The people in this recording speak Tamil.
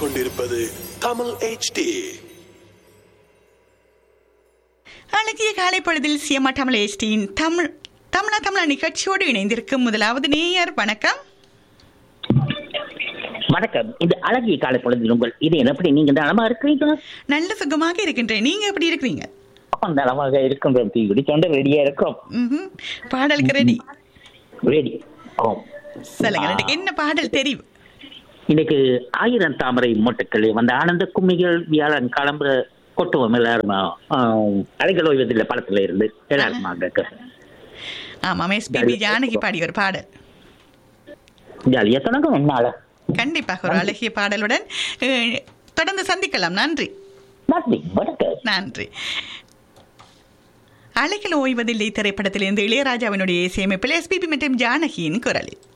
கேட்டுக்கொண்டிருப்பது தமிழ் HD அழகிய காலை பொழுதில் சிஎம்ஆ தமிழ் எஸ்டியின் தமிழ் தமிழா தமிழா நிகழ்ச்சியோடு இணைந்திருக்கும் முதலாவது நேயர் வணக்கம் வணக்கம் இந்த அழகிய காலை பொழுதில் உங்கள் இது எப்படி நீங்க நலமா இருக்கிறீங்களா நல்ல சுகமாக இருக்கின்றேன் நீங்க எப்படி இருக்கிறீங்க ஆமாம், நலமாக இருக்கின்றோம் தீவிடி தொண்டை ரெடியா இருக்கும் ம்ஹும். பாடலுக்கு ரெடி ரெடி ஆம் சொல்லுங்க எனக்கு என்ன பாடல் தெரியும் இன்னைக்கு ஆயிரம் தாமரை மொட்டுக்களே வந்த ஆனந்த கும்மிகள் வியாழன் கிளம்புற கொட்டுவோம் எல்லாரும் அலைகள் ஓய்வதில்லை படத்துல இருந்து எல்லாருமா அங்க ஆமாம் எஸ்பிபி ஜானகி பாடிய ஒரு பாடல் ஜாலியா தொடங்கும் என்னால கண்டிப்பாக ஒரு அழகிய பாடலுடன் அஹ், தொடர்ந்து சந்திக்கலாம் நன்றி நன்றி வணக்கம் நன்றி அலைகள் ஓய்வதில்லை திரைப்படத்திலிருந்து இளையராஜாவினுடைய இசையமைப்பில் எஸ்பிபி மற்றும் ஜானகியின் குரலில்